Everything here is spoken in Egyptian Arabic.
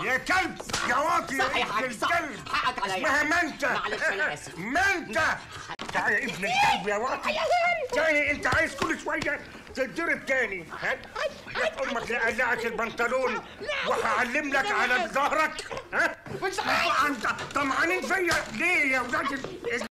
يا كلب يا واطي صح يا يا حاج، ابن صح. الكلب حقك عليا. اسمها منتة معلش أنا آسف. منتة تعال يا ابن الكلب يا واطي تاني انت عايز كل شوية تتضرب تاني ها يا امك لقلعت البنطلون وهعلم لك على ظهرك ها مش انت طمعانين فيا ليه يا ولاد ال-